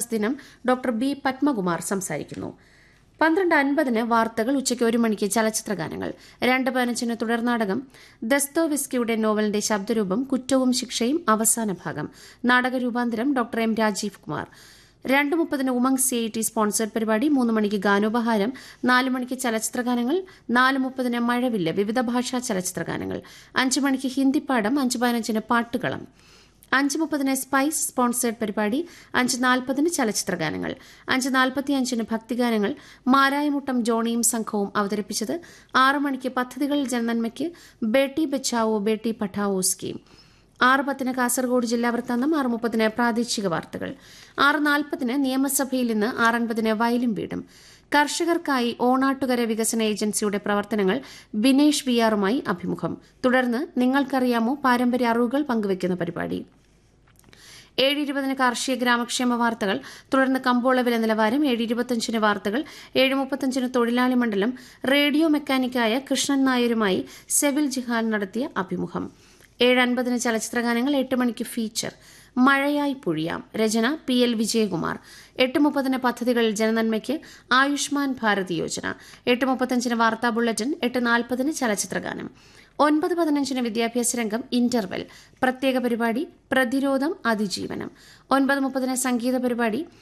ദിനം doctor B Padmakumar സംസാരിക്കുന്നു പന്ത്രണ്ട് അൻപതിന് വാർത്തകൾ ഉച്ചയ്ക്ക് ഒരു മണിക്ക് ചലച്ചിത്ര ഗാനങ്ങൾ രണ്ട് പതിനഞ്ചിന് തുടർനാടകം ദസ്തോവിസ്കിയുടെ നോവലിന്റെ ശബ്ദരൂപം കുറ്റവും ശിക്ഷയും അവസാന ഭാഗം നാടകരൂപാന്തരം ഡോക്ടർ എം രാജീവ് കുമാർ രണ്ട് മുപ്പതിന് Umang C I T sponsored പരിപാടി മൂന്ന് മണിക്ക് ഗാനോപഹാരം നാല് മണിക്ക് ചലച്ചിത്ര ഗാനങ്ങൾ നാല് മുപ്പതിന് മഴവില്ല വിവിധ ഭാഷാ ചലച്ചിത്ര ഗാനങ്ങൾ അഞ്ച് മണിക്ക് ഹിന്ദിപ്പാടം അഞ്ച് പതിനഞ്ചിന് പാട്ടുകളം അഞ്ച് മുപ്പതിന് സ്പൈസ് സ്പോൺസേഡ് പരിപാടി അഞ്ച് നാൽപ്പതിന് ചലച്ചിത്ര ഗാനങ്ങൾ അഞ്ച് നാൽപ്പത്തിയഞ്ചിന് ഭക്തിഗാനങ്ങൾ മാരായമുട്ടം ജോണിയും സംഘവും അവതരിപ്പിച്ചത് ആറ് മണിക്ക് പദ്ധതികൾ ജനനന്മയ്ക്ക് ബേട്ടി ബച്ചാവോ ബേട്ടി പഠാവോ സ്കീം ആറ് പത്തിന് കാസർഗോഡ് ജില്ലാ വൃത്താന്തം ആറ് മുപ്പതിന് പ്രാദേശിക വാർത്തകൾ ആറ് നാൽപ്പതിന് നിയമസഭയിൽ നിന്ന് ആറൻപതിന് വയലും വീടും കർഷകർക്കായി ഓണാട്ടുകര വികസന ഏജൻസിയുടെ പ്രവർത്തനങ്ങൾ ബിനേഷ് വി ആറുമായി അഭിമുഖം തുടർന്ന് നിങ്ങൾക്കറിയാമോ പാരമ്പര്യ അറിവുകൾ പങ്കുവയ്ക്കുന്ന പരിപാടി ഏഴ് ഇരുപതിന് കാർഷിക ഗ്രാമക്ഷേമ വാർത്തകൾ തുടർന്ന് കമ്പോള വില നിലവാരം ഏഴ് ഇരുപത്തിയഞ്ചിന് വാർത്തകൾ ഏഴ് മുപ്പത്തഞ്ചിന് തൊഴിലാളി മണ്ഡലം റേഡിയോ മെക്കാനിക്കായ കൃഷ്ണൻ നായരുമായി സെവിൽ ജിഹാൻ നടത്തിയ അഭിമുഖം ഏഴ് അൻപതിന് ചലച്ചിത്രഗാനങ്ങൾ എട്ട് മണിക്ക് ഫീച്ചർ മഴയായി പൊഴിയാം രചന പി എൽ വിജയകുമാർ എട്ട് മുപ്പതിന് പദ്ധതികൾ ജനനന്മയ്ക്ക് ആയുഷ്മാൻ ഭാരത് യോജന എട്ട് മുപ്പത്തഞ്ചിന് വാർത്താ ബുള്ളറ്റിൻ എട്ട് നാൽപ്പതിന് ചലച്ചിത്രഗാനം ഒൻപത് പതിനഞ്ചിന് വിദ്യാഭ്യാസ രംഗം ഇന്റർവെൽ പ്രത്യേക പരിപാടി പ്രതിരോധം അതിജീവനം ഒൻപത് മുപ്പതിന് സംഗീത പരിപാടി